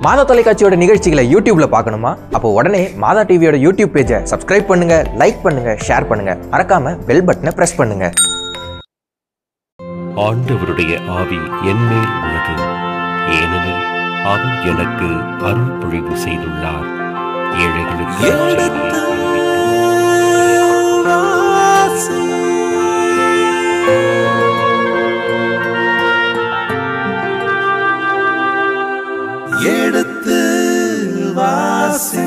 மாதா தொலைக்காட்சியோட நிகழ்ச்சிகளை யூடியூப்ல பார்க்கணுமா அப்போ உடனே மாதா டிவியோட யூடியூப் பேஜை சப்ஸ்கிரைப் பண்ணுங்க லைக் பண்ணுங்க ஷேர் பண்ணுங்க மறக்காம பெல் பட்டனை பிரஸ் பண்ணுங்க ஆண்டவருடைய ஆவி என்மேல் உள்ளது ஏனெனில் அவர் எனக்கு அருள் பொழிவு செய்துள்ளார் ஏழைகளுக்கு நற்செய்தியை எடுத்து வாசி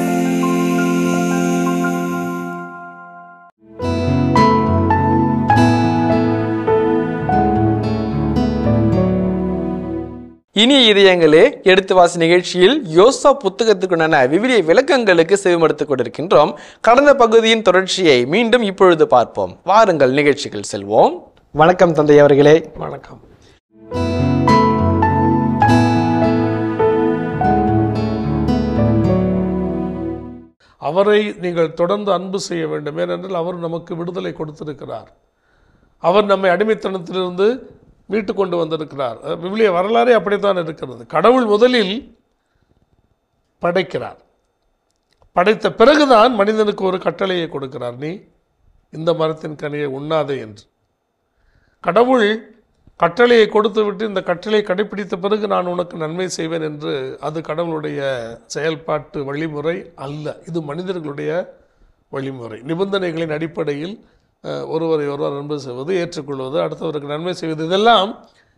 இனிய இதயங்களே எடுத்து வாசி நிகழ்ச்சியில் யோசா புத்தகத்துக்குண்டான விவிலிய விளக்கங்களுக்கு செவிமடுத்துக் கொண்டிருக்கின்றோம் கடந்த பகுதியின் தொடர்ச்சியை மீண்டும் இப்பொழுது பார்ப்போம் வாருங்கள் நிகழ்ச்சிகள் செல்வோம் வணக்கம் தந்தை அவர்களே வணக்கம் அவரை நீங்கள் தொடர்ந்து அன்பு செய்ய வேண்டும் ஏனென்றால் அவர் நமக்கு விடுதலை கொடுத்திருக்கிறார் அவர் நம்மை அடிமைத்தனத்திலிருந்து மீட்டு கொண்டு வந்திருக்கிறார் அஹ் விவிலிய வரலாறே அப்படித்தான் இருக்கிறது கடவுள் முதலில் படைக்கிறார் படைத்த பிறகுதான் மனிதனுக்கு ஒரு கட்டளையை கொடுக்கிறார் நீ இந்த மரத்தின் கனியை உண்ணாதே என்று கடவுள் கட்டளையை கொடுத்து விட்டு இந்த கட்டளையை கடைபிடித்த பிறகு நான் உனக்கு நன்மை செய்வேன் என்று அது கடவுளுடைய செயல்பாட்டு வழிமுறை அல்ல இது மனிதர்களுடைய வழிமுறை நிபந்தனைகளின் அடிப்படையில் அஹ், ஒருவரை ஒருவர் அன்பு செய்வது ஏற்றுக்கொள்வது அடுத்தவருக்கு நன்மை செய்வது இதெல்லாம்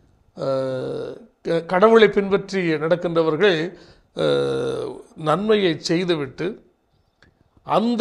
அஹ், க- கடவுளை பின்பற்றி நடக்கின்றவர்கள் அஹ், நன்மையை செய்துவிட்டு அந்த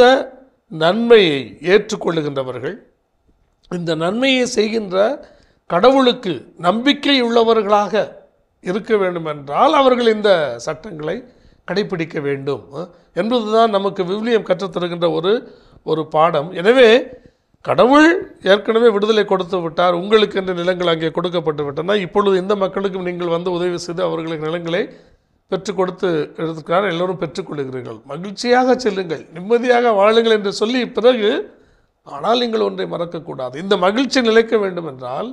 நன்மையை ஏற்றுக்கொள்ளுகின்றவர்கள் இந்த நன்மையை செய்கின்ற கடவுளுக்கு நம்பிக்கை உள்ளவர்களாக இருக்க வேண்டும் என்றால் அவர்கள் இந்த சட்டங்களை கடைபிடிக்க வேண்டும் அஹ், என்பதுதான் நமக்கு விவிலியம் கற்றுத்தருகின்ற ஒரு ஒரு பாடம் எனவே கடவுள் ஏற்கனவே விடுதலை கொடுத்து விட்டார் உங்களுக்கு என்று நிலங்கள் அங்கே கொடுக்கப்பட்டு விட்டன இப்பொழுது இந்த மக்களுக்கும் நீங்கள் வந்து உதவி செய்து அவர்களுக்கு நிலங்களை பெற்றுக் கொடுத்து எடுத்துக்கிறார் எல்லோரும் பெற்றுக்கொள்கிறீர்கள் மகிழ்ச்சியாக செல்லுங்கள் நிம்மதியாக வாழுங்கள் என்று சொல்லி பிறகு ஆனால் நீங்கள் ஒன்றை மறக்கக்கூடாது இந்த மகிழ்ச்சி நிலைக்க வேண்டும் என்றால்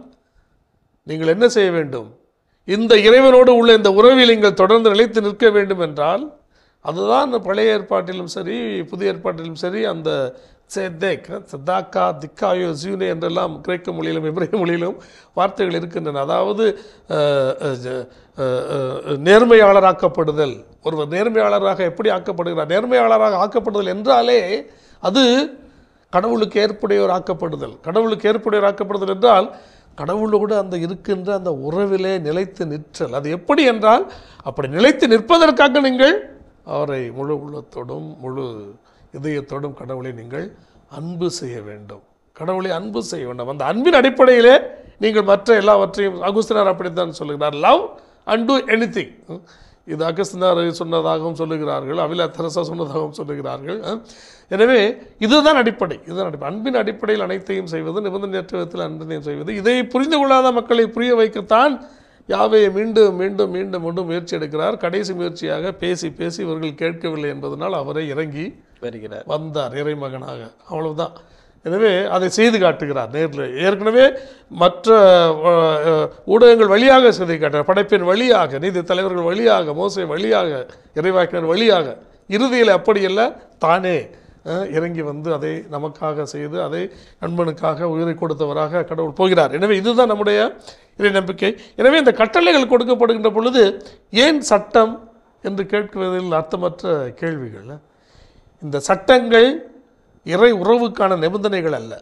நீங்கள் என்ன செய்ய வேண்டும் இந்த இறைவனோடு உள்ள இந்த உறவில் நீங்கள் தொடர்ந்து நிலைத்து நிற்க வேண்டும் என்றால் அதுதான் பழைய ஏற்பாட்டிலும் சரி புதிய ஏற்பாட்டிலும் சரி அந்த சேதேக் சதாக்கா திக்காயோ ஜியூனே என்றெல்லாம் கிரேக்க மொழியிலும் எபிரேய மொழியிலும் வார்த்தைகள் இருக்கின்றன அதாவது அஹ், அஹ், ஜ- அஹ், அஹ், நேர்மையாளராக்கப்படுதல் ஒருவர் நேர்மையாளராக எப்படி ஆக்கப்படுகிறார் நேர்மையாளராக ஆக்கப்படுதல் என்றாலே அது கடவுளுக்கு ஏற்புடையோர் ஆக்கப்படுதல் கடவுளுக்கு ஏற்புடையோர் ஆக்கப்படுதல் என்றால் கடவுளோடு அந்த இருக்கின்ற அந்த உறவிலே நிலைத்து நிற்றல் அது எப்படி என்றால் அப்படி நிலைத்து நிற்பதற்காக நீங்கள் அவரை முழு உள்ளத்தோடும் முழு இதயத்தோடும் கடவுளை நீங்கள் அன்பு செய்ய வேண்டும் கடவுளை அன்பு செய்ய வேண்டும் அந்த அன்பின் அடிப்படையிலே நீங்கள் மற்ற எல்லாவற்றையும் அகுஸ்தினார் அப்படித்தான் சொல்லுகிறார் லவ் அண்ட் டூ எனி இது அகஸ்தினார் சொன்னதாகவும் சொல்லுகிறார்கள் அவிலா தெரசா சொன்னதாகவும் சொல்லுகிறார்கள் அஹ். எனவே இதுதான் அடிப்படை இதுதான் அடிப்படை அன்பின் அடிப்படையில் அனைத்தையும் செய்வது நிபந்தனையற்ற விதத்தில் அன்பையும் செய்வது இதை புரிந்து கொள்ளாத மக்களை புரிய வைக்கத்தான் யாவையை மீண்டும் மீண்டும் மீண்டும் மீண்டும் முயற்சி எடுக்கிறார் கடைசி முயற்சியாக பேசி பேசி இவர்கள் கேட்கவில்லை என்பதனால் அவரை இறங்கி வருகிறார் வந்தார் இறைமகனாக அவ்வளவுதான் எனவே அதை செய்து காட்டுகிறார் நேரில் ஏற்கனவே மற்ற அஹ், அஹ், ஊடகங்கள் வழியாக செய்து காட்டுறார் படைப்பின் வழியாக நீதி தலைவர்கள் வழியாக மோசை வழியாக இறைவாக்கினர் வழியாக இறுதியில் அப்படியல்ல தானே அஹ், இறங்கி வந்து அதை நமக்காக செய்து அதை நண்பனுக்காக உயிரை கொடுத்தவராக கடவுள் போகிறார் எனவே இதுதான் நம்முடைய இறை நம்பிக்கை எனவே இந்த கட்டளைகள் கொடுக்கப்படுகின்ற பொழுது ஏன் சட்டம் என்று கேட்குவதில் அர்த்தமற்ற கேள்விகள் இந்த சட்டங்கள் இறை உறவுக்கான நிபந்தனைகள் அல்ல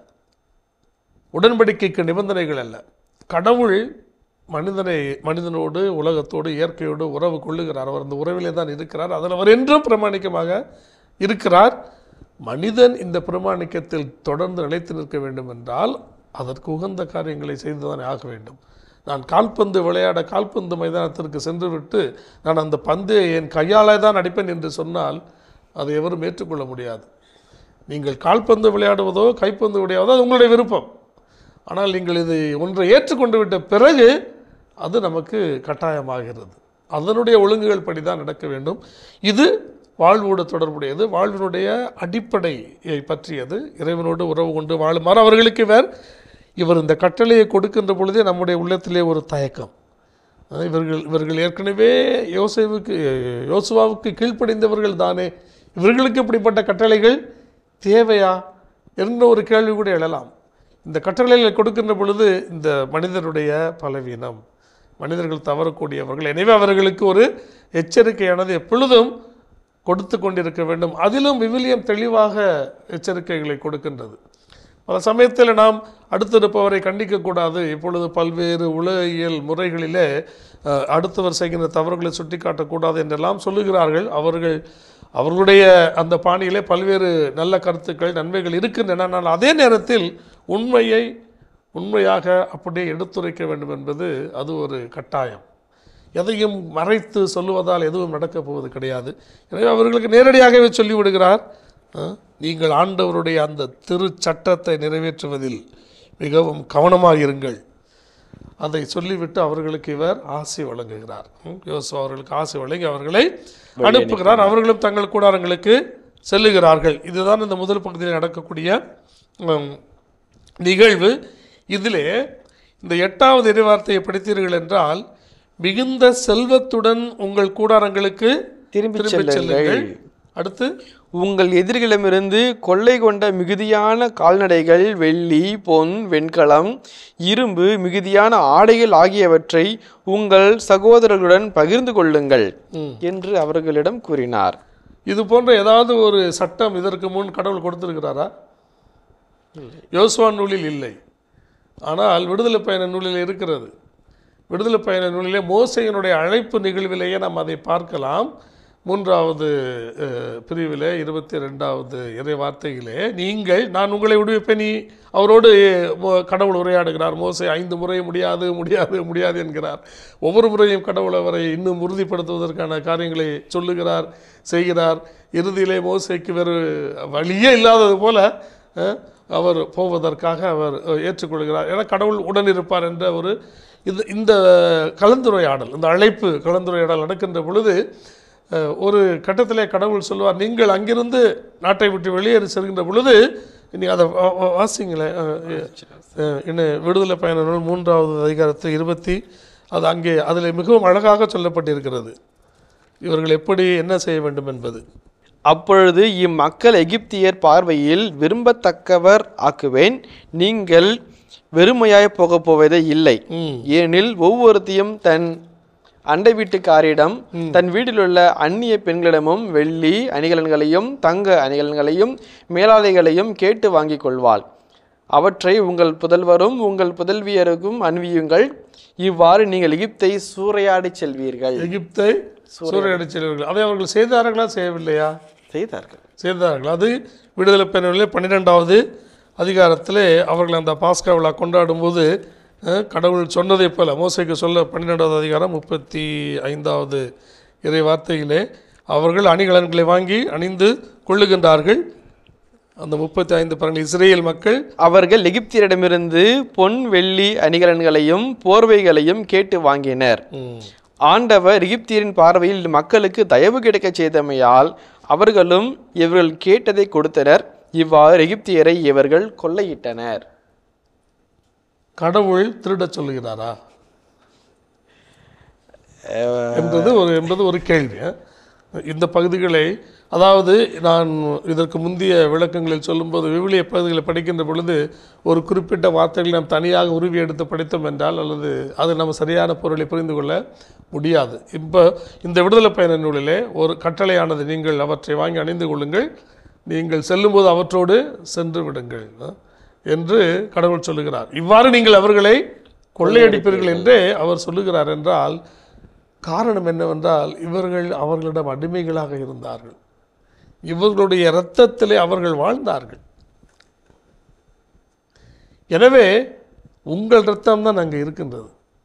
உடன்படிக்கைக்கு நிபந்தனைகள் அல்ல கடவுள் மனிதனை மனிதனோடு உலகத்தோடு இயற்கையோடு உறவு கொள்ளுகிறார் அவர் அந்த உறவிலே தான் இருக்கிறார் அதில் அவர் என்றும் பிரமாணிக்கமாக இருக்கிறார் மனிதன் இந்த பிரமாணிக்கத்தில் தொடர்ந்து நிலைத்து நிற்க வேண்டும் என்றால் அதற்கு உகந்த காரியங்களை செய்துதானே ஆக வேண்டும் நான் கால்பந்து விளையாட கால்பந்து மைதானத்திற்கு சென்றுவிட்டு நான் அந்த பந்து என் கையாலே தான் அடிப்பேன் என்று சொன்னால் அதை எவரும் ஏற்றுக்கொள்ள முடியாது நீங்கள் கால்பந்து விளையாடுவதோ கைப்பந்து விளையாடுவதோ அது உங்களுடைய விருப்பம் ஆனால் நீங்கள் இது ஒன்றை ஏற்றுக்கொண்டு விட்ட பிறகு அது நமக்கு கட்டாயமாகிறது அதனுடைய ஒழுங்குகள் படி தான் நடக்க வேண்டும் இது வாழ்வோடு தொடர்புடையது வாழ்வினுடைய அடிப்படையை பற்றியது இறைவனோடு உறவு கொண்டு வாழுமாறு அவர்களுக்கு இவர் இவர் இந்த கட்டளையை கொடுக்கின்ற பொழுதே நம்முடைய உள்ளத்திலே ஒரு தயக்கம் அஹ் இவர்கள் இவர்கள் ஏற்கனவே யோசேவுக்கு யோசுவாவுக்கு கீழ்ப்படிந்தவர்கள் தானே இவர்களுக்கு இப்படிப்பட்ட கட்டளைகள் தேவையா என்ற ஒரு கேள்வி கூட எழலாம் இந்த கட்டளைகளை கொடுக்கின்ற பொழுது இந்த மனிதருடைய பலவீனம் மனிதர்கள் தவறக்கூடியவர்கள் எனவே அவர்களுக்கு ஒரு எச்சரிக்கையானது எப்பொழுதும் கொடுத்து கொண்டிருக்க வேண்டும் அதிலும் விவிலியம் தெளிவாக எச்சரிக்கைகளை கொடுக்கின்றது பல சமயத்தில் நாம் அடுத்திருப்பவரை கண்டிக்கக்கூடாது இப்பொழுது பல்வேறு உலகியல் முறைகளிலே அஹ், அடுத்தவர் செய்கின்ற தவறுகளை சுட்டிக்காட்டக்கூடாது என்றெல்லாம் சொல்லுகிறார்கள் அவர்கள் அவர்களுடைய அந்த பாணியிலே பல்வேறு நல்ல கருத்துக்கள் நன்மைகள் இருக்கின்றன ஆனால் அதே நேரத்தில் உண்மையை உண்மையாக அப்படியே எடுத்துரைக்க வேண்டும் என்பது அது ஒரு கட்டாயம் எதையும் மறைத்து சொல்லுவதால் எதுவும் நடக்கப் போவது கிடையாது எனவே அவர்களுக்கு நேரடியாகவே சொல்லிவிடுகிறார் அஹ், நீங்கள் ஆண்டவருடைய அந்த திருச்சட்டத்தை நிறைவேற்றுவதில் மிகவும் கவனமாக இருங்கள் அதை சொல்லிவிட்டு அவர்களுக்கு இவர் ஆசை வழங்குகிறார் ம், யோசுவா அவர்களுக்கு ஆசை வழங்கி அவர்களை அனுப்புகிறார் அவர்களும் தங்கள் கூடாரங்களுக்கு செல்லுகிறார்கள் இதுதான் இந்த முதல் பகுதியில் நடக்கக்கூடிய ம், நிகழ்வு இதிலே இந்த எட்டாவது இறைவார்த்தையை படித்தீர்கள் என்றால் மிகுந்த செல்வத்துடன் உங்கள் கூடாரங்களுக்கு திரும்பிச் செல்லுங்கள். அடுத்து உங்கள் எதிரிகளிடமிருந்து கொள்ளை கொண்ட மிகுதியான கால்நடைகள் வெள்ளி பொன் வெண்கலம் இரும்பு மிகுதியான ஆடைகள் ஆகியவற்றை உங்கள் சகோதரர்களுடன் பகிர்ந்து கொள்ளுங்கள் என்று அவர்களிடம் கூறினார் இது போன்ற ஏதாவது ஒரு சட்டம் இதற்கு முன் கடவுள் கொடுத்திருக்கிறாரா யோசுவா நூலில் இல்லை ஆனால் விடுதலை பயண நூலில் இருக்கிறது விடுதலை பயண நூலிலே மோசையினுடைய அழைப்பு நிகழ்விலேயே நாம் அதை பார்க்கலாம் மூன்றாவது அஹ், பிரிவிலே இருபத்தி ரெண்டாவது இறை வார்த்தையிலே நீங்கள் நான் உங்களை விடுவிப்பேன் நீ அவரோடு மோ- கடவுள் உரையாடுகிறார் மோசை ஐந்து முறை முடியாது முடியாது முடியாது என்கிறார் ஒவ்வொரு முறையும் கடவுள் அவரை இன்னும் உறுதிப்படுத்துவதற்கான காரியங்களை சொல்லுகிறார் செய்கிறார் இறுதியிலே மோசைக்கு வேறு வழியே இல்லாதது போல அஹ், அவர் போவதற்காக அவர் அஹ், ஏற்றுக்கொள்கிறார் ஏன்னா கடவுள் உடன் இருப்பார் என்ற ஒரு இது இந்த கலந்துரையாடல் இந்த அழைப்பு கலந்துரையாடல் நடக்கின்ற பொழுது அஹ், ஒரு கட்டத்திலே கடவுள் சொல்லுவார் நீங்கள் அங்கிருந்து நாட்டை விட்டு வெளியேறி செல்கின்ற பொழுது நீ அதை வா- வா- வாசிங்களேன் அஹ், அஹ், இன்னும் விடுதலை பயண நூல் மூன்றாவது அதிகாரத்தில் இருபத்தி அது அங்கே அதில் மிகவும் அழகாக சொல்லப்பட்டிருக்கிறது இவர்கள் எப்படி என்ன செய்ய வேண்டும் என்பது அப்பொழுது இம்மக்கள் எகிப்தியர் பார்வையில் விரும்பத்தக்கவர் ஆக்குவேன் நீங்கள் வெறுமையாய் போகப் போவதே இல்லை ஏனெனில் ஒவ்வொருத்தியும் தன் அண்டை வீட்டுக்காரிடம் தன் வீட்டிலுள்ள அந்நிய பெண்களிடமும் வெள்ளி அணிகலன்களையும் தங்க அணிகலன்களையும் மேலாடைகளையும் கேட்டு வாங்கிக் கொள்வாள் அவற்றை உங்கள் புதல்வரும் உங்கள் புதல்வியருக்கும் அணிவியுங்கள் இவ்வாறு நீங்கள் எகிப்தை சூறையாடிச் செல்வீர்கள் எகிப்தை சூறையடி செல்வர்கள் அதை அவர்கள் செய்தார்களா செய்யவில்லையா செய்தார்கள் செய்தார்கள் அது விடுதலை பெண்களிலே பன்னிரெண்டாவது அதிகாரத்திலே அவர்கள் அந்த பாஸ்கா விழா கொண்டாடும்போது அஹ், கடவுள் சொன்னதைப் போல மோசைக்கு சொல்ல பன்னிரெண்டாவது அதிகாரம் முப்பத்தி ஐந்தாவது இறை வார்த்தையிலே அவர்கள் அணிகலன்களை வாங்கி அணிந்து கொள்ளுகின்றார்கள் அந்த முப்பத்தி ஐந்து பன்னெண்டு இஸ்ரேல் மக்கள் அவர்கள் எகிப்தியரிடமிருந்து பொன் வெள்ளி அணிகலன்களையும் போர்வைகளையும் கேட்டு வாங்கினர் ஆண்டவர் எகிப்தியரின் பார்வையில் மக்களுக்கு தயவு கிடைக்கச் செய்தமையால் அவர்களும் இவர்கள் கேட்டதை கொடுத்தனர் இவ்வாறு எகிப்தியரை இவர்கள் கொள்ளையிட்டனர் கடவுள் திருடச் சொல்லுகிறாரா என்பது ஒரு என்பது ஒரு கேள்வி அஹ். இந்த பகுதிகளை அதாவது நான் இதற்கு முந்தைய விளக்கங்களில் சொல்லும்போது விவிலிய பகுதிகளை படிக்கின்ற பொழுது ஒரு குறிப்பிட்ட வார்த்தைகளை நாம் தனியாக உருவி எடுத்து படித்தோம் என்றால் அல்லது அது நம்ம சரியான பொருளை புரிந்து கொள்ள முடியாது இப்போ இந்த விடுதலை பயண நூலிலே ஒரு கட்டளையானது நீங்கள் அவற்றை வாங்கி அணிந்து கொள்ளுங்கள் நீங்கள் செல்லும்போது அவற்றோடு சென்று விடுங்கள் அஹ், என்று கடவுள் சொல்லுகிறார் இவ்வாறு நீங்கள் அவர்களை கொள்ளையடிப்பீர்கள் என்றே அவர் சொல்லுகிறார் என்றால் காரணம் என்னவென்றால் இவர்கள் அவர்களிடம் அடிமைகளாக இருந்தார்கள் இவர்களுடைய இரத்தத்திலே அவர்கள் வாழ்ந்தார்கள் எனவே உங்கள் இரத்தம் தான் அங்கே இருக்கின்றது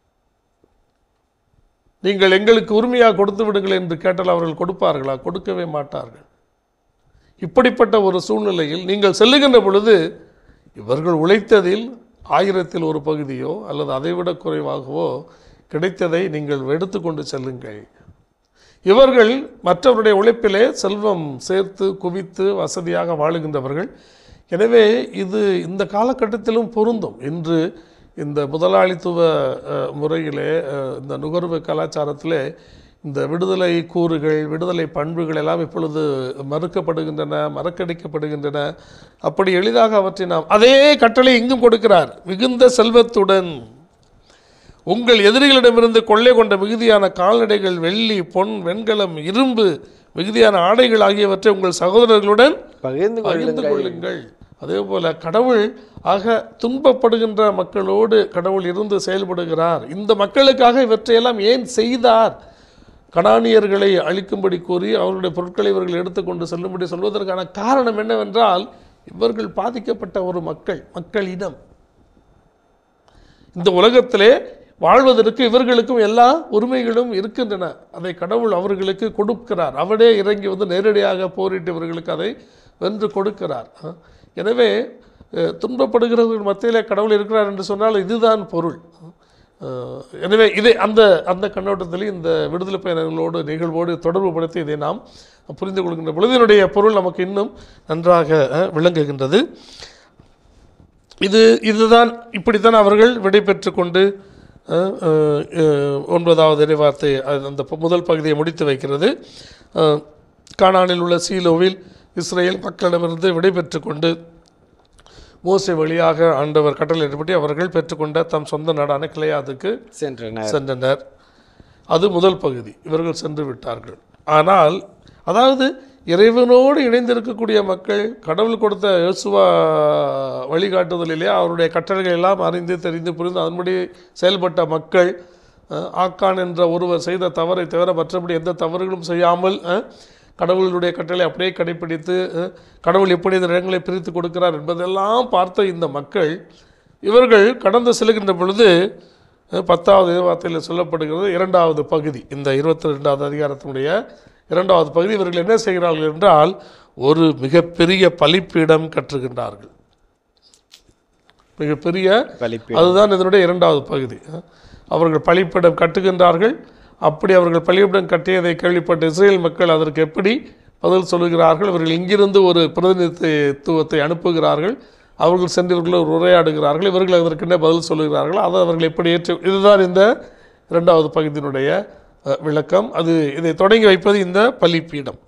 நீங்கள் எங்களுக்கு உரிமையாக கொடுத்து விடுங்கள் என்று கேட்டால் அவர்கள் கொடுப்பார்களா கொடுக்கவே மாட்டார்கள் இப்படிப்பட்ட ஒரு சூழ்நிலையில் நீங்கள் செல்லுகின்ற பொழுது இவர்கள் உழைத்ததில் ஆயிரத்தில் ஒரு பகுதியோ அல்லது அதைவிட குறைவாகவோ கிடைத்ததை நீங்கள் எடுத்துக்கொண்டு செல்லுங்கள் இவர்கள் மற்றவருடைய உழைப்பிலே செல்வம் சேர்த்து குவித்து வசதியாக வாழுகின்றவர்கள் எனவே இது இந்த காலகட்டத்திலும் பொருந்தும் இன்று இந்த முதலாளித்துவ அஹ், முறையிலே அஹ், இந்த நுகர்வு கலாச்சாரத்திலே இந்த விடுதலை கூறுகள் விடுதலை பண்புகள் எல்லாம் இப்பொழுது மறுக்கப்படுகின்றன மறக்கடிக்கப்படுகின்றன அப்படி எளிதாக அவற்றை நாம் அதே கட்டளை இங்கும் கொடுக்கிறார் மிகுந்த செல்வத்துடன் உங்கள் எதிரிகளிடமிருந்து கொள்ளை கொண்ட மிகுதியான கால்நடைகள் வெள்ளி பொன் வெண்கலம் இரும்பு மிகுதியான ஆடைகள் ஆகியவற்றை உங்கள் சகோதரர்களுடன் பகிர்ந்து பகிர்ந்து கொள்ளுங்கள் கொள்ளுங்கள் அதே போல கடவுள் ஆக துன்பப்படுகின்ற மக்களோடு கடவுள் இருந்து செயல்படுகிறார் இந்த மக்களுக்காக இவற்றையெல்லாம் ஏன் செய்தார் கனானியர்களை அழிக்கும்படி கூறி அவர்களுடைய பொருட்களை இவர்கள் எடுத்துக்கொண்டு செல்லும்படி சொல்வதற்கான காரணம் என்னவென்றால் இவர்கள் பாதிக்கப்பட்ட ஒரு மக்கள் மக்களிடம் இந்த உலகத்திலே வாழ்வதற்கு இவர்களுக்கும் எல்லா உரிமைகளும் இருக்கின்றன அதை கடவுள் அவர்களுக்கு கொடுக்கிறார் அவரே இறங்கி வந்து நேரடியாக போரிட்டு இவர்களுக்கு அதை வென்று கொடுக்கிறார் அஹ். எனவே அஹ், துன்பப்படுகிறவர்கள் மத்தியிலே கடவுள் இருக்கிறார் என்று சொன்னால் இதுதான் பொருள் அஹ், எனவே இதை அந்த அந்த கண்ணோட்டத்தில் இந்த விடுதலை பயணங்களோடு நிகழ்வோடு தொடர்பு படுத்தி இதை நாம் புரிந்து கொள்கின்ற பொழுது இதனுடைய பொருள் நமக்கு இன்னும் நன்றாக அஹ், விளங்குகின்றது இது இதுதான் இப்படித்தான் அவர்கள் விடை பெற்று கொண்டு அஹ், அஹ், அஹ், ஒன்பதாவது இறைவார்த்தை அது அந்த ப- முதல் பகுதியை முடித்து வைக்கிறது அஹ், கானானில் உள்ள சீலோவில் இஸ்ரேல் மக்களிடமிருந்து விடை பெற்று கொண்டு மோசே வழியாக ஆண்டவர் கட்டளையிட்டபடி அவர்கள் பெற்றுக்கொண்ட தம் சொந்த நாடான கிளையாதுக்கு சென்றனர் சென்றனர் அது முதல் பகுதி இவர்கள் சென்று விட்டார்கள் ஆனால் அதாவது இறைவனோடு இணைந்திருக்கக்கூடிய மக்கள் கடவுள் கொடுத்த இயேசுவா வழிகாட்டுதலிலே அவருடைய கட்டளைகள் எல்லாம் அறிந்து தெரிந்து புரிந்து அதன்படி செயல்பட்ட மக்கள் அஹ், ஆக்கான் என்ற ஒருவர் செய்த தவறை தவிர மற்றபடி எந்த தவறுகளும் செய்யாமல் அஹ், கடவுளுடைய கட்டளை அப்படியே கடைப்பிடித்து அஹ், கடவுள் எப்படி இந்த இடங்களை பிரித்து கொடுக்கிறார் என்பதெல்லாம் பார்த்த இந்த மக்கள் இவர்கள் கடந்து செல்கின்ற பொழுது அஹ், பத்தாவது வார்த்தையில் சொல்லப்படுகிறது இரண்டாவது பகுதி இந்த இருபத்தி ரெண்டாவது அதிகாரத்தினுடைய இரண்டாவது பகுதி இவர்கள் என்ன செய்கிறார்கள் என்றால் ஒரு மிகப்பெரிய பலிப்பீடம் கற்றுகின்றார்கள் மிகப்பெரிய பலிப்பீடம். அதுதான் இதனுடைய இரண்டாவது பகுதி அஹ். அவர்கள் பலிப்பீடம் கட்டுகின்றார்கள் அப்படி அவர்கள் பலிப்பீடம் கட்டியதை கேள்விப்பட்ட இஸ்ரேல் மக்கள் அதற்கு எப்படி பதில் சொல்லுகிறார்கள் இவர்கள் இங்கிருந்து ஒரு பிரதிநிதித்துவத்தை அனுப்புகிறார்கள் அவர்கள் சென்று இவர்கள் ஒரு உரையாடுகிறார்கள் இவர்கள் அதற்கு என்ன பதில் சொல்லுகிறார்கள் அதை அவர்கள் எப்படி ஏற்று இதுதான் இந்த இரண்டாவது பகுதியினுடைய அஹ், விளக்கம் அது இதை தொடங்கி வைப்பது இந்த பலிப்பீடம்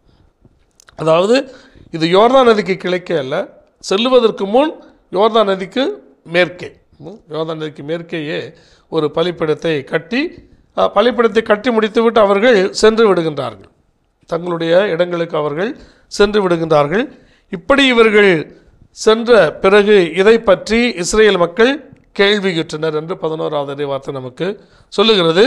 அதாவது இது யோர்தான் நதிக்கு கிழக்கே அல்ல செல்லுவதற்கு முன் யோர்தான் நதிக்கு மேற்கே ம், யோர்தான் நதிக்கு மேற்கேயே ஒரு பலிப்பிடத்தை கட்டி அஹ், பலிப்பிடத்தை கட்டி முடித்துவிட்டு அவர்கள் சென்று விடுகின்றார்கள் தங்களுடைய இடங்களுக்கு அவர்கள் சென்று விடுகின்றார்கள் இப்படி இவர்கள் சென்ற பிறகு இதை பற்றி இஸ்ரேல் மக்கள் கேள்வியுற்றனர் என்று பதினோராவது வார்த்தை நமக்கு சொல்லுகிறது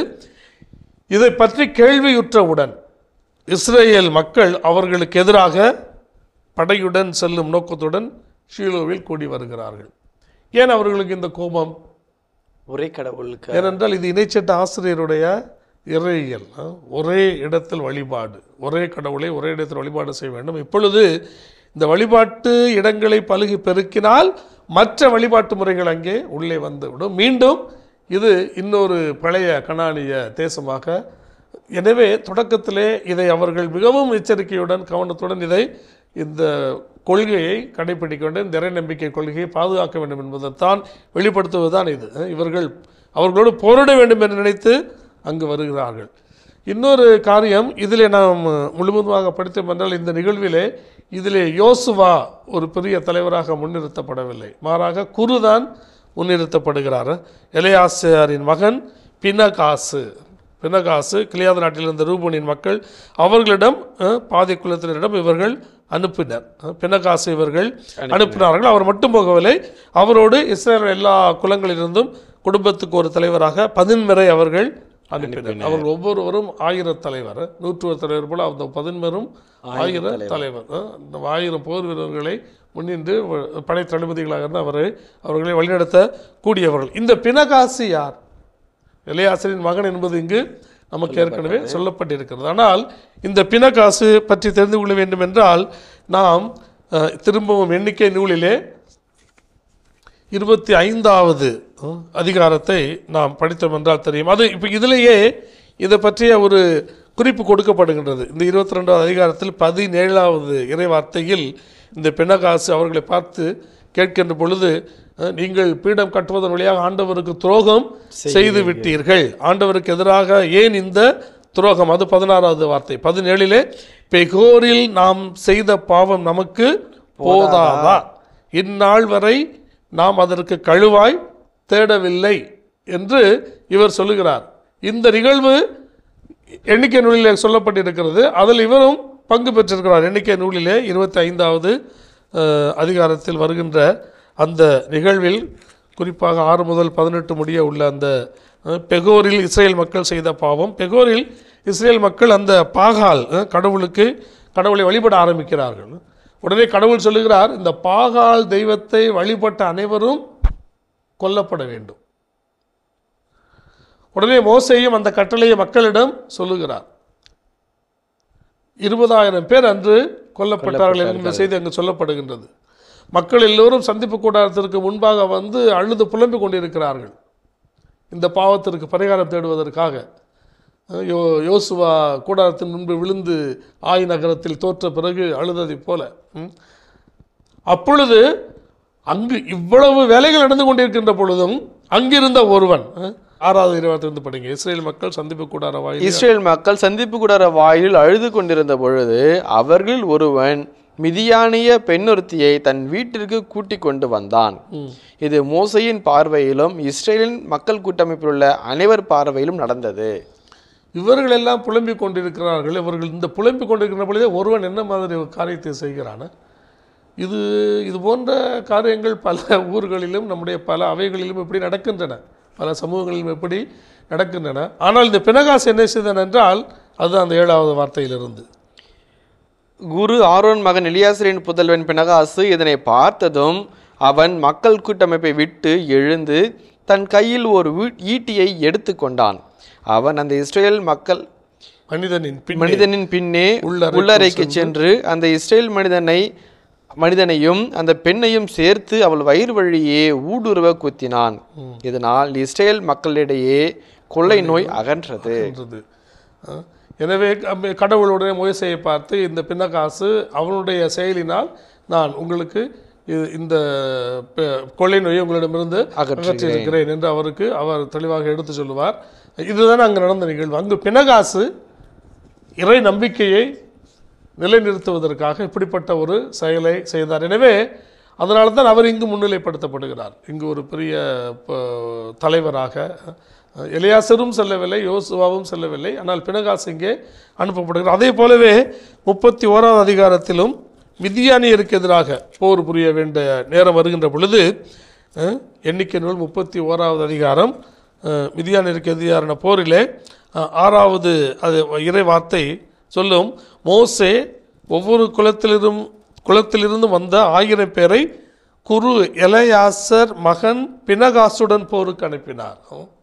இதை பற்றி கேள்வியுற்றவுடன் இஸ்ரேல் மக்கள் அவர்களுக்கு எதிராக படையுடன் செல்லும் நோக்கத்துடன் ஷீலோவில் கூடி வருகிறார்கள் ஏன் அவர்களுக்கு இந்த கோபம் ஒரே கடவுளுக்கு ஏனென்றால் இது இணைச்சட்ட ஆசிரியருடைய இறையியல் ஆ, ஒரே இடத்தில் வழிபாடு ஒரே கடவுளை ஒரே இடத்தில் வழிபாடு செய்ய வேண்டும் இப்பொழுது இந்த வழிபாட்டு இடங்களை பழுகி பெருக்கினால் மற்ற வழிபாட்டு முறைகள் அங்கே உள்ளே வந்துவிடும் மீண்டும் இது இன்னொரு பழைய கனானிய தேசமாக எனவே தொடக்கத்திலே இதை அவர்கள் மிகவும் எச்சரிக்கையுடன் கவனத்துடன் இதை இந்த கொள்கையை கடைபிடிக்க வேண்டும் இந்த இறை நம்பிக்கை கொள்கையை பாதுகாக்க வேண்டும் என்பதைத்தான் வெளிப்படுத்துவதுதான் இது இவர்கள் அவர்களோடு போரிட வேண்டும் என்று நினைத்து அங்கு வருகிறார்கள் இன்னொரு காரியம் இதிலே நாம் முழுவதுமாக படித்தோம் என்றால் இந்த நிகழ்விலே இதிலே யோசுவா ஒரு பெரிய தலைவராக முன்னிறுத்தப்படவில்லை மாறாக குருதான் முன்னிறுத்தப்படுகிறார் எலையாசியாரின் மகன் பினகாசு பினகாசு கிளியாத நாட்டில் இருந்த ரூபனின் மக்கள் அவர்களிடம் அஹ், பாதி குலத்தினரிடம் இவர்கள் அனுப்பினர் அஹ், பினகாசு இவர்கள் அனுப்பினார்கள் அவர் மட்டும் போகவில்லை அவரோடு இஸ்ரேல் எல்லா குலங்களிலிருந்தும் குடும்பத்துக்கு ஒரு தலைவராக பதின்மரை அவர்கள் அனுப்பினர் அவர்கள் ஒவ்வொருவரும் ஆயிரம் தலைவர் நூற்று ஒரு தலைவர் போல அந்த பதின்மரும் ஆயிரம் தலைவர் அஹ், இந்த ஆயிரம் போர் வீரர்களை முன்னின்று வ- படை தளபதிகளாக இருந்து அவரை அவர்களை வழிநடத்த கூடியவர்கள் இந்த பினகாசி யார் எலியாசரின் மகன் என்பது இங்கு நமக்கு ஏற்கனவே சொல்லப்பட்டிருக்கிறது ஆனால் இந்த பிணக்காசு பற்றி தெரிந்து கொள்ள வேண்டும் என்றால் நாம் அஹ், திரும்பவும் எண்ணிக்கை நூலிலே இருபத்தி ஐந்தாவது அஹ், அதிகாரத்தை நாம் படித்தோம் என்றால் தெரியும் அது இப்போ இதிலேயே இதை பற்றிய ஒரு குறிப்பு கொடுக்கப்படுகின்றது இந்த இருபத்தி ரெண்டாவது அதிகாரத்தில் பதினேழாவது இறைவார்த்தையில் இந்த பிணகாசு அவர்களை பார்த்து கேட்கின்ற பொழுது அஹ், நீங்கள் பீடம் கட்டுவதன் வழியாக ஆண்டவருக்கு துரோகம் செய்து விட்டீர்கள் ஆண்டவருக்கு எதிராக ஏன் இந்த துரோகம் அது பதினாறாவது வார்த்தை பதினேழிலே பெகோரில் நாம் செய்த பாவம் நமக்கு போதாதா இந்நாள் வரை நாம் அதற்கு கழுவாய் தேடவில்லை என்று இவர் சொல்லுகிறார் இந்த நிகழ்வு எண்ணிக்கை நூலிலே சொல்லப்பட்டிருக்கிறது அதில் இவரும் பங்கு பெற்றிருக்கிறார் எண்ணிக்கை நூலிலே இருபத்தி ஐந்தாவது அதிகாரத்தில் வருகின்ற அந்த நிகழ்வில் குறிப்பாக ஆறு முதல் பதினெட்டு முடிய உள்ள அந்த அஹ், பெகோரில் இஸ்ரேல் மக்கள் செய்த பாவம் பெகோரில் இஸ்ரேல் மக்கள் அந்த பாகால் அஹ், கடவுளுக்கு கடவுளை வழிபட ஆரம்பிக்கிறார்கள் உடனே கடவுள் சொல்லுகிறார் இந்த பாகால் தெய்வத்தை வழிபட்ட அனைவரும் கொல்லப்பட வேண்டும் உடனே மோசையும் அந்த கட்டளையை மக்களிடம் சொல்லுகிறார் இருபதாயிரம் பேர் அன்று கொல்லப்பட்டார்கள் என்கிற செய்தி அங்கு சொல்லப்படுகின்றது மக்கள் எல்லோரும் சந்திப்பு கூடாரத்திற்கு முன்பாக வந்து அழுது புலம்பிக் கொண்டிருக்கிறார்கள் இந்த பாவத்திற்கு பரிகாரம் தேடுவதற்காக அஹ் யோ யோசுவா கூடாரத்தின் முன்பு விழுந்து ஆய் நகரத்தில் தோற்ற பிறகு அழுததைப் போல ம். அப்பொழுது அங்கு இவ்வளவு வேலைகள் நடந்து கொண்டிருக்கின்ற பொழுதும் அங்கிருந்த ஒருவன் அஹ், ஆறாவது இருபத்திலிருந்து படிங்க இஸ்ரேல் மக்கள் சந்திப்பு கூடார வாயில் இஸ்ரேல் மக்கள் சந்திப்பு கூடார வாயிலில் அழுது கொண்டிருந்த பொழுது அவர்களில் ஒருவன் மிதியானிய பெண்ணொருத்தியை தன் வீட்டிற்கு கூட்டிக் கொண்டு வந்தான் இது மோசையின் பார்வையிலும் இஸ்ரேலின் மக்கள் கூட்டமைப்பில் உள்ள அனைவர் பார்வையிலும் நடந்தது இவர்கள் எல்லாம் புலம்பிக் கொண்டிருக்கிறார்கள் இவர்கள் இந்த புலம்பிக் கொண்டிருக்கிற பொழுதே ஒருவன் என்ன மாதிரி ஒரு காரியத்தை செய்கிறான் இது இது போன்ற காரியங்கள் பல ஊர்களிலும் நம்முடைய பல அவைகளிலும் இப்படி நடக்கின்றன பல சமூகங்களிலும் எப்படி நடக்கின்றன ஆனால் இந்த பினகாஸ் என்ன செய்தான் என்றால் அது அந்த ஏழாவது வார்த்தையிலிருந்து குரு ஆரோன் மகன் எலியாசரின் புதல்வன் பினகாசு இதனை பார்த்ததும் அவன் மக்கள் கூட்டமைப்பை விட்டு எழுந்து தன் கையில் ஒரு வீ- ஈட்டியை எடுத்துக்கொண்டான் அவன் அந்த இஸ்ரேல் மக்கள் மனிதனின் பின் மனிதனின் பின்னே உள்ளறைக்குள் உள்ளறைக்கு சென்று அந்த இஸ்ரேல் மனிதனை மனிதனையும் அந்த பெண்ணையும் சேர்த்து அவள் வயிறு வழியே ஊடுருவ குத்தினான் இதனால் இஸ்ரேல் மக்களிடையே கொள்ளை நோய் அகன்றது என்றது அஹ், எனவே க- கடவுளுடைய மோசையை பார்த்து இந்த பின்னகாசு அவனுடைய செயலினால் நான் உங்களுக்கு இ- இந்த பெ- கொள்ளை நோயை உங்களிடமிருந்து அகற்றியிருக்கிறேன் என்று அவருக்கு அவர் தெளிவாக எடுத்து சொல்லுவார் இதுதான் அங்கு நடந்த நிகழ்வு அங்கு பினகாசு இறை நம்பிக்கையை நிலைநிறுத்துவதற்காக இப்படிப்பட்ட ஒரு செயலை செய்தார் எனவே அதனால தான் அவர் இங்கு முன்னிலைப்படுத்தப்படுகிறார் இங்கு ஒரு பெரிய ப- தலைவராக அஹ், எலியாசரும் செல்லவில்லை யோசுவாவும் செல்லவில்லை ஆனால் பினகாஸ் இங்கே அனுப்பப்படுகிறார் அதே போலவே முப்பத்தி ஓராவது அதிகாரத்திலும் மிதியானியருக்கு எதிராக போர் புரிய வேண்டிய நேரம் வருகின்ற பொழுது அஹ், எண்ணிக்கை நூல் முப்பத்தி ஓராவது அதிகாரம் அஹ், மிதியானியருக்கு எதிரான போரிலே அஹ், ஆறாவது அது இறை வார்த்தை சொல்லும் மோசே ஒவ்வொரு குலத்திலிரும் குலத்திலிருந்து வந்த ஆயிரம் பேரை குரு எலையாசர் மகன் பினகாசுடன் போருக்கு அனுப்பினார்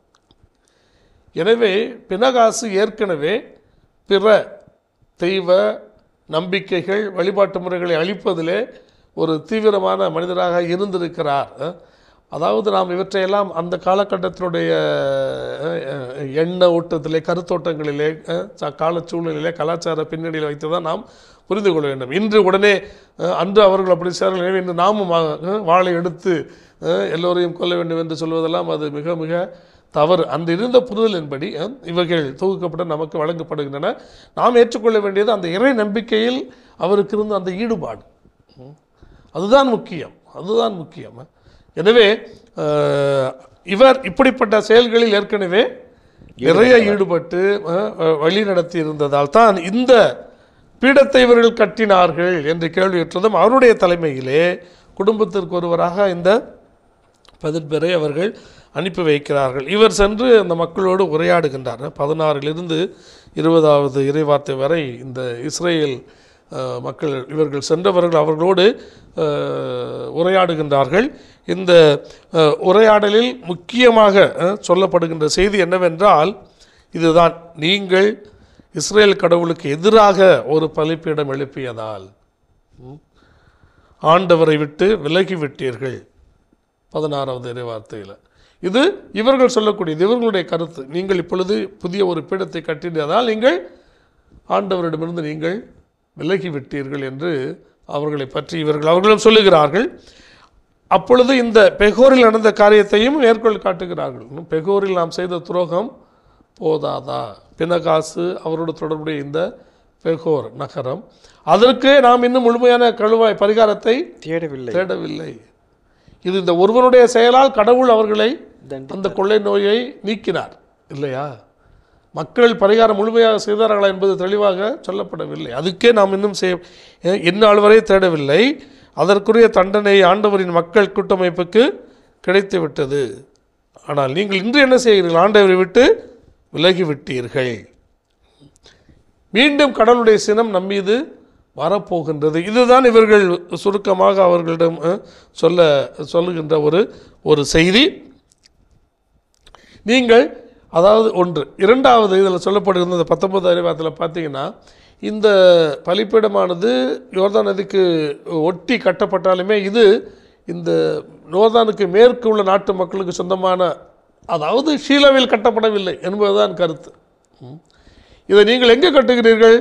எனவே பினகாசு ஏற்கனவே பிற தெய்வ நம்பிக்கைகள் வழிபாட்டு முறைகளை அழிப்பதிலே ஒரு தீவிரமான மனிதராக இருந்திருக்கிறார் அஹ், அதாவது நாம் இவற்றையெல்லாம் அந்த காலகட்டத்தினுடைய அஹ், அஹ், எண்ண ஓட்டத்திலே கருத்தோட்டங்களிலே அஹ், ச- காலச் சூழ்நிலையிலே கலாச்சார பின்னணியில் வைத்து தான் நாம் புரிந்து கொள்ள வேண்டும் இன்று உடனே அஹ், அன்று அவர்கள் அப்படி செய்தார்கள் எனவே இன்று நாமும் அஹ், வாளை எடுத்து அஹ், எல்லோரையும் கொல்ல வேண்டும் என்று சொல்வதெல்லாம் அது மிக மிக தவறு அன்று இருந்த புரிதலின்படி அஹ், இவைகள் தொகுக்கப்பட நமக்கு வழங்கப்படுகின்றன நாம் ஏற்றுக்கொள்ள வேண்டியது அந்த இறை நம்பிக்கையில் அவருக்கு இருந்த அந்த ஈடுபாடு அதுதான் முக்கியம் அதுதான் முக்கியம் எனவே அஹ், இவர் இப்படிப்பட்ட செயல்களில் ஏற்கனவே நிறைய ஈடுபட்டு அஹ், அஹ், வழி நடத்தி இருந்ததால் தான் இந்த பீடத்தை இவர்கள் கட்டினார்கள் என்று கேள்வியுற்றதும் அவருடைய தலைமையிலே குடும்பத்திற்கு ஒருவராக இந்த பதின்பேரை அவர்கள் அனுப்பி வைக்கிறார்கள் இவர் சென்று அந்த மக்களோடு உரையாடுகின்றார் பதினாறிலிருந்து இருபதாவது இறைவார்த்தை வரை இந்த இஸ்ரேல் அஹ், மக்கள் இவர்கள் சென்றவர்கள் அவர்களோடு அஹ், உரையாடுகின்றார்கள் இந்த அஹ், உரையாடலில் முக்கியமாக அஹ், சொல்லப்படுகின்ற செய்தி என்னவென்றால் இதுதான் நீங்கள் இஸ்ரேல் கடவுளுக்கு எதிராக ஒரு பலிப்பீடம் எழுப்பியதால் ஆண்டவரை விட்டு விலகி விட்டீர்கள் பதினாறாவது இறைவார்த்தையில் இது இவர்கள் சொல்லக்கூடியது இவர்களுடைய கருத்து நீங்கள் இப்பொழுது புதிய ஒரு பீடத்தை கட்டினதால் நீங்கள் ஆண்டவரிடமிருந்து நீங்கள் விலகி விட்டீர்கள் என்று அவர்களை பற்றி இவர்கள் அவர்களும் சொல்லுகிறார்கள் அப்பொழுது இந்த பெகோரில் நடந்த காரியத்தையும் மேற்கோள் காட்டுகிறார்கள் இன்னும் பெகோரில் நாம் செய்த துரோகம் போதாதா பினகாசு அவரோடு தொடர்புடைய இந்த பெகோர் நகரம் அதற்கு நாம் இன்னும் முழுமையான கழுவாய் பரிகாரத்தை தேடவில்லை தேடவில்லை இது இந்த ஒருவனுடைய செயலால் கடவுள் அவர்களை அந்த கொள்ளை நோயை நீக்கினார் இல்லையா மக்கள் பரிகாரம் முழுமையாக செய்தார்களா என்பது தெளிவாக சொல்லப்படவில்லை அதுக்கே நாம் இன்னும் செய்ய இந்நாள் வரை தேடவில்லை அதற்குரிய தண்டனை ஆண்டவரின் மக்கள் கூட்டமைப்புக்கு கிடைத்து விட்டது ஆனால் நீங்கள் இன்று என்ன செய்கிறீர்கள் ஆண்டவரை விட்டு விலகி விட்டீர்கள் மீண்டும் கடவுளுடைய சினம் நம்மீது வரப்போகின்றது இதுதான் இவர்கள் சுருக்கமாக அவர்களிடம் அஹ், சொல்ல சொல்லுகின்ற ஒரு ஒரு செய்தி நீங்கள் அதாவது ஒன்று இரண்டாவது இதில் சொல்லப்படுகிற இந்த பத்தொன்பது அறிவாத்தில் பார்த்தீங்கன்னா இந்த பலிப்பீடமானது யோர்தான் நதிக்கு ஒட்டி கட்டப்பட்டாலுமே இது இந்த யோர்தானுக்கு மேற்கு உள்ள நாட்டு மக்களுக்கு சொந்தமான அதாவது ஷீலாவில் கட்டப்படவில்லை என்பதுதான் கருத்து ம். இதை நீங்கள் எங்கே கட்டுகிறீர்கள்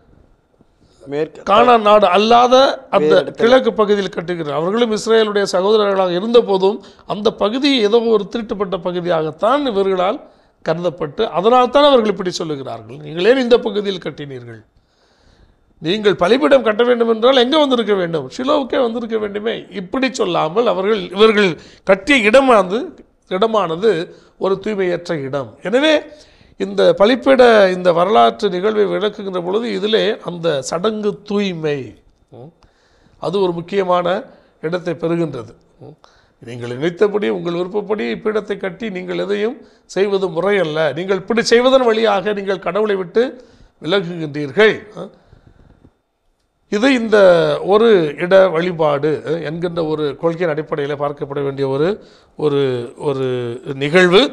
மேற்கு கானான் நாடு அல்லாத அந்த கிழக்கு பகுதியில் கட்டுகிறார் அவர்களும் இஸ்ரேலுடைய சகோதரர்களாக இருந்த போதும் அந்த பகுதி ஏதோ ஒரு திருட்டுப்பட்ட பகுதியாகத்தான் இவர்களால் கருதப்பட்டு அதனால் தான் அவர்கள் இப்படி சொல்லுகிறார்கள் நீங்கள் ஏன் இந்த பகுதியில் கட்டினீர்கள் நீங்கள் பலிபீடம் கட்ட வேண்டும் என்றால் எங்கே வந்திருக்க வேண்டும் ஷிலோவுக்கே வந்திருக்க வேண்டுமே இப்படி சொல்லாமல் அவர்கள் இவர்கள் கட்டிய இடமானது இடமானது ஒரு தூய்மையற்ற இடம் எனவே இந்த பலிப்பீட இந்த வரலாற்று நிகழ்வை விளக்குகின்ற பொழுது இதிலே அந்த சடங்கு தூய்மை ம், அது ஒரு முக்கியமான இடத்தை பெறுகின்றது ம். நீங்கள் நினைத்தபடி உங்கள் விருப்பப்படி பீடத்தை கட்டி நீங்கள் எதையும் செய்வது முறையல்ல நீங்கள் இப்படி செய்வதன் வழியாக நீங்கள் கடவுளை விட்டு விலகுகின்றீர்கள் ஆ. இது இந்த ஒரு இட வழிபாடு அஹ், என்கின்ற ஒரு கொள்கையின் அடிப்படையில் பார்க்கப்பட வேண்டிய ஒரு ஒரு ஒரு நிகழ்வு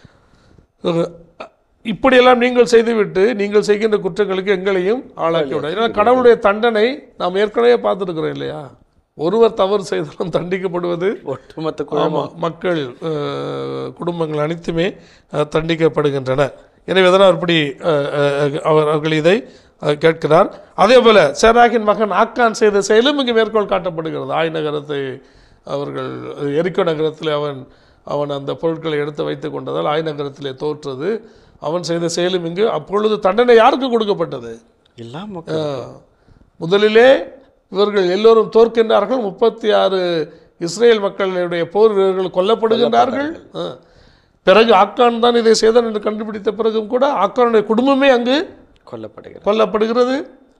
அஹ், இப்படியெல்லாம் நீங்கள் செய்துவிட்டு நீங்கள் செய்கின்ற குற்றங்களுக்கு எங்களையும் ஆளாக்கி விட ஏன்னா கடவுளுடைய தண்டனை நாம் ஏற்கனவே பார்த்துருக்கிறோம் இல்லையா ஒருவர் தவறு செய்தாலும் தண்டிக்கப்படுவது ஒட்டுமொத்த குடும்பம் ஆமாம் மக்கள் அஹ், குடும்பங்கள் அனைத்துமே அஹ், தண்டிக்கப்படுகின்றன எனவே தான் அப்படி அஹ், அஹ், அவர் அவர்கள் இதை அஹ், கேட்கிறார் அதே போல சேராகின் மகன் ஆக்கான் செய்த செயலும் இங்கு மேற்கோள் காட்டப்படுகிறது ஆய் நகரத்தை அவர்கள் எரிக்கோ நகரத்தில் அவன் அவன் அந்த பொருட்களை எடுத்து வைத்துக் கொண்டதால் ஆய் நகரத்திலே தோற்றது அவன் செய்த செயலும் இங்கு அப்பொழுது தண்டனை யாருக்கு கொடுக்கப்பட்டது எல்லாம் ஆஹ். முதலிலே இவர்கள் எல்லோரும் தோற்கின்றார்கள் முப்பத்தி ஆறு இஸ்ரேல் மக்களுடைய போர் வீரர்கள் கொல்லப்படுகின்றார்கள் ஆஹ். பிறகு ஆக்கான் தான் இதை செய்தான் என்று கண்டுபிடித்த பிறகும் கூட ஆக்கானுடைய குடும்பமே அங்கு கொல்லப்படுகிறது கொல்லப்படுகிறது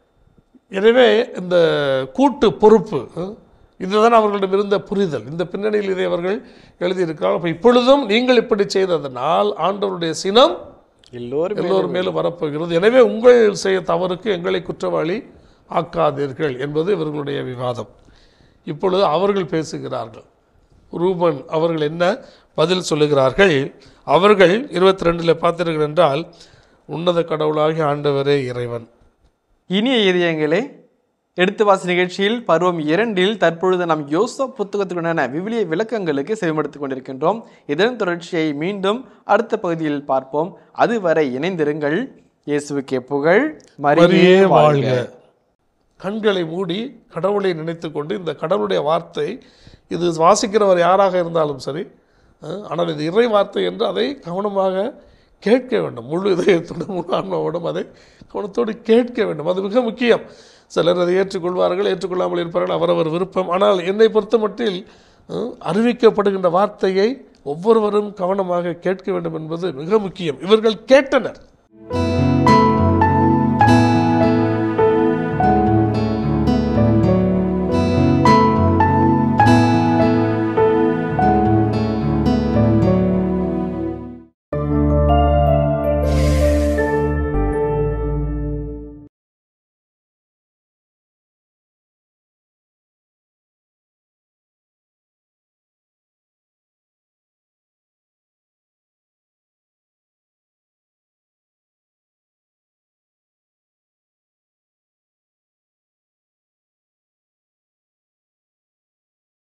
எனவே இந்த கூட்டு பொறுப்பு அஹ், இதுதான் அவர்களிடம் இருந்த புரிதல் இந்த பின்னணியில் இதை அவர்கள் எழுதியிருக்கிறார்கள் அப்போ இப்பொழுதும் நீங்கள் இப்படி செய்ததனால் ஆண்டவருடைய சினம் எல்லோரும் எல்லோரும் மேலும் வரப்போகிறது எனவே உங்கள் செய்ய தவறுக்கு எங்களை குற்றவாளி ஆக்காதீர்கள் என்பது இவர்களுடைய விவாதம் இப்பொழுது அவர்கள் பேசுகிறார்கள் ரூபன் அவர்கள் என்ன பதில் சொல்லுகிறார்கள் அவர்கள் இருபத்தி ரெண்டில் பார்த்தீர்கள் என்றால் உன்னத கடவுளாகிய ஆண்டவரே இறைவன் இனிய இதயங்களே எடுத்து வாசி நிகழ்ச்சியில் பருவம் இரண்டில் தற்பொழுது நாம் யோசப் புத்தகத்துக்குண்டான விவிலிய விளக்கங்களுக்கு செவிமடுத்துக் கொண்டிருக்கின்றோம் இதன் தொடர்ச்சியை மீண்டும் அடுத்த பகுதியில் பார்ப்போம் அதுவரை இணைந்திருங்கள் இயேசுவுக்கே புகழ் மரியே மரியே வாழ்க வாழ்க கண்களை மூடி கடவுளை நினைத்துக்கொண்டு இந்த கடவுளுடைய வார்த்தை இது வாசிக்கிறவர் யாராக இருந்தாலும் சரி அஹ், ஆனால் இது இறை வார்த்தை என்று அதை கவனமாக கேட்க வேண்டும் முழு இதயத்துடன் முழு ஆன்மாவோடும் அதை கவனத்தோடு கேட்க வேண்டும் அது மிக முக்கியம் சிலர் அதை ஏற்றுக்கொள்வார்கள் ஏற்றுக்கொள்ளாமல் இருப்பார்கள் அவரவர் விருப்பம் ஆனால் என்னை பொறுத்த மட்டில் அஹ், அறிவிக்கப்படுகின்ற வார்த்தையை ஒவ்வொருவரும் கவனமாக கேட்க வேண்டும் என்பது மிக முக்கியம் இவர்கள் கேட்டனர்